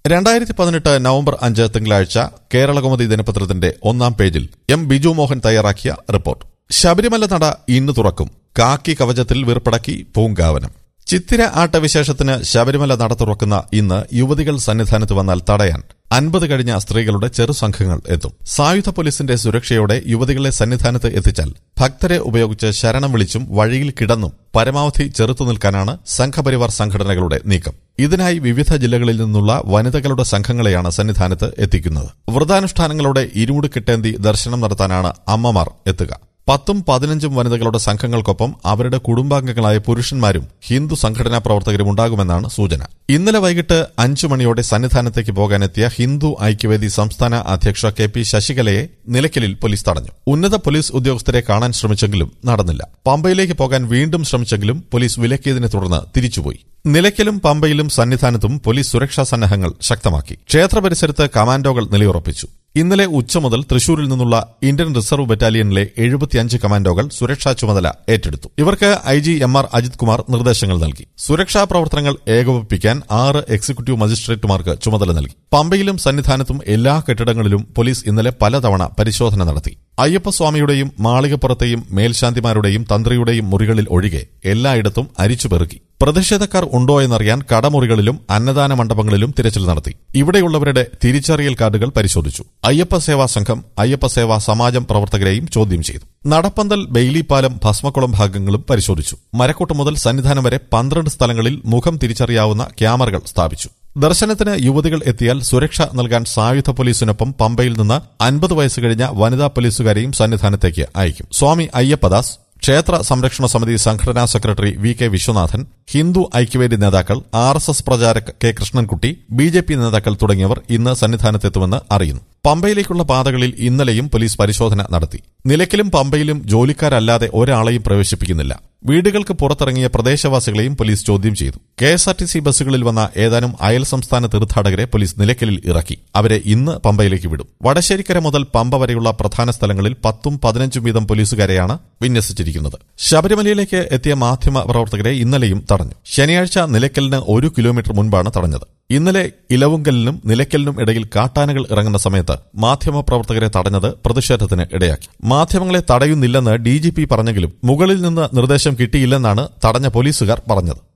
രണ്ടായിരത്തി പതിനെട്ട് നവംബർ അഞ്ച് തിങ്കളാഴ്ച കേരളകൗമുദി ദിനപത്രത്തിന്റെ ഒന്നാം പേജിൽ എം ബിജു മോഹൻ തയ്യാറാക്കിയ റിപ്പോർട്ട് ശബരിമല നട ഇന്ന് തുറക്കും കാക്കി കവചത്തിൽ വീർപ്പടക്കി പൂങ്കാവനം ചിത്തിര ആട്ടവിശേഷത്തിന് ശബരിമല നട തുറക്കുന്ന ഇന്ന് യുവതികൾ സന്നിധാനത്ത് വന്നാൽ തടയാൻ അൻപത് കഴിഞ്ഞ സ്ത്രീകളുടെ ചെറുസംഘങ്ങൾ എത്തും സായുധ പോലീസിന്റെ സുരക്ഷയോടെ യുവതികളെ സന്നിധാനത്ത് എത്തിച്ചാൽ ഭക്തരെ ഉപയോഗിച്ച് ശരണം വിളിച്ചും വഴിയിൽ കിടന്നും പരമാവധി ചെറുത്തു നിൽക്കാനാണ് സംഘപരിവാർ സംഘടനകളുടെ നീക്കം ഇതിനായി വിവിധ ജില്ലകളിൽ നിന്നുള്ള വനിതകളുടെ സംഘങ്ങളെയാണ് സന്നിധാനത്ത് എത്തിക്കുന്നത് വ്രതാനുഷ്ഠാനങ്ങളോടെ ഇരുമുടി കിട്ടേന്തി ദർശനം നടത്താനാണ് അമ്മമാർ എത്തുക പത്തും പതിനഞ്ചും വനിതകളുടെ സംഘങ്ങൾക്കൊപ്പം അവരുടെ കുടുംബാംഗങ്ങളായ പുരുഷന്മാരും ഹിന്ദു സംഘടനാ പ്രവർത്തകരും ഉണ്ടാകുമെന്നാണ് സൂചന ഇന്നലെ വൈകിട്ട് അഞ്ചു മണിയോടെ സന്നിധാനത്തേക്ക് പോകാനെത്തിയ ഹിന്ദു ഐക്യവേദി സംസ്ഥാന അധ്യക്ഷ കെ പി ശശികലയെ നിലയ്ക്കലിൽ പോലീസ് തടഞ്ഞു ഉന്നത പോലീസ് ഉദ്യോഗസ്ഥരെ കാണാൻ ശ്രമിച്ചെങ്കിലും നടന്നില്ല പമ്പയിലേക്ക് പോകാൻ വീണ്ടും ശ്രമിച്ചെങ്കിലും പോലീസ് വിലക്കിയതിനെ തുടർന്ന് തിരിച്ചുപോയി നിലയ്ക്കലും പമ്പയിലും സന്നിധാനത്തും പോലീസ് സുരക്ഷാ സന്നാഹങ്ങൾ ശക്തമാക്കി ക്ഷേത്ര പരിസരത്ത് കമാൻഡോകൾ നിലയുറപ്പിച്ചു ഇന്നലെ ഉച്ച മുതൽ തൃശൂരിൽ നിന്നുള്ള ഇന്ത്യൻ റിസർവ് ബറ്റാലിയനിലെ എഴുപത്തിയഞ്ച് കമാൻഡോകൾ സുരക്ഷാ ചുമതല ഏറ്റെടുത്തു ഇവർക്ക് I G M R Ajith Kumar നിർദ്ദേശങ്ങൾ നൽകി സുരക്ഷാ പ്രവർത്തനങ്ങൾ ഏകോപിപ്പിക്കാൻ ആറ് എക്സിക്യൂട്ടീവ് മജിസ്ട്രേറ്റുമാർക്ക് ചുമതല നൽകി പമ്പയിലും സന്നിധാനത്തും എല്ലാ കെട്ടിടങ്ങളിലും പോലീസ് ഇന്നലെ പലതവണ പരിശോധന നടത്തി അയ്യപ്പസ്വാമിയുടെയും മാളികപ്പുറത്തെയും മേൽശാന്തിമാരുടെയും തന്ത്രിയുടെയും മുറികളിൽ ഒഴികെ എല്ലായിടത്തും അരിച്ചുപെറുക്കി പ്രതിഷേധക്കാർ ഉണ്ടോ എന്നറിയാൻ കടമുറികളിലും അന്നദാന മണ്ഡപങ്ങളിലും തിരച്ചിൽ നടത്തി ഇവിടെയുള്ളവരുടെ തിരിച്ചറിയൽ കാർഡുകൾ പരിശോധിച്ചു അയ്യപ്പ സേവാ സംഘം അയ്യപ്പ സേവാ സമാജം പ്രവർത്തകരെയും ചോദ്യം ചെയ്തു നടപ്പന്തൽ ബെയിലിപ്പാലം ഭസ്മക്കുളം ഭാഗങ്ങളും പരിശോധിച്ചു മരക്കൂട്ട് മുതൽ സന്നിധാനം വരെ പന്ത്രണ്ട് സ്ഥലങ്ങളിൽ മുഖം തിരിച്ചറിയാവുന്ന ക്യാമറകൾ സ്ഥാപിച്ചു ദർശനത്തിന് യുവതികൾ എത്തിയാൽ സുരക്ഷ നൽകാൻ സായുധ പോലീസിനൊപ്പം പമ്പയിൽ നിന്ന് അൻപത് വയസ്സ് കഴിഞ്ഞ വനിതാ പോലീസുകാരെയും സന്നിധാനത്തേക്ക് അയക്കും സ്വാമി അയ്യപ്പദാസ് ക്ഷേത്ര സംരക്ഷണ സമിതി സംഘടനാ secretary V K Viswanathan Hindu Aikya നേതാക്കൾ ആർ എസ് എസ് പ്രചാരക് K Krishnankutty B J P നേതാക്കൾ തുടങ്ങിയവർ ഇന്ന് സന്നിധാനത്തെത്തുമെന്ന് അറിയുന്നു പമ്പയിലേക്കുള്ള പാതകളിൽ ഇന്നലെയും പോലീസ് പരിശോധന നടത്തി നിലയ്ക്കലും പമ്പയിലും ജോലിക്കാരല്ലാതെ ഒരാളെയും പ്രവേശിപ്പിക്കുന്നില്ല വീടുകൾക്ക് പുറത്തിറങ്ങിയ പ്രദേശവാസികളെയും പോലീസ് ചോദ്യം ചെയ്തു K S R T C ബസ്സുകളിൽ വന്ന ഏതാനും അയൽ സംസ്ഥാന തീർത്ഥാടകരെ പോലീസ് നിലയ്ക്കലിൽ ഇറക്കി അവരെ ഇന്ന് പമ്പയിലേക്ക് വിടും വടശ്ശേരിക്കര മുതൽ പമ്പ വരെയുള്ള പ്രധാന സ്ഥലങ്ങളിൽ പത്തും പതിനഞ്ചും വീതം പോലീസുകാരെയാണ് വിന്യസിച്ചിരിക്കുന്നത് ശബരിമലയിലേക്ക് എത്തിയ മാധ്യമ പ്രവർത്തകരെ ഇന്നലെയും തടഞ്ഞു ശനിയാഴ്ച നിലയ്ക്കലിന് ഒരു കിലോമീറ്റർ മുൻപാണ് തടഞ്ഞത് ഇന്നലെ ഇലവുങ്കലിനും നിലയ്ക്കലിനും ഇടയിൽ കാട്ടാനകൾ ഇറങ്ങുന്ന സമയത്ത് മാധ്യമപ്രവർത്തകരെ തടഞ്ഞത് പ്രതിഷേധത്തിന് ഇടയാക്കി മാധ്യമങ്ങളെ തടയുന്നില്ലെന്ന് ഡി പറഞ്ഞെങ്കിലും മുകളിൽ നിന്ന് നിർദ്ദേശം കിട്ടിയില്ലെന്നാണ് തടഞ്ഞ പോലീസുകാർ പറഞ്ഞത്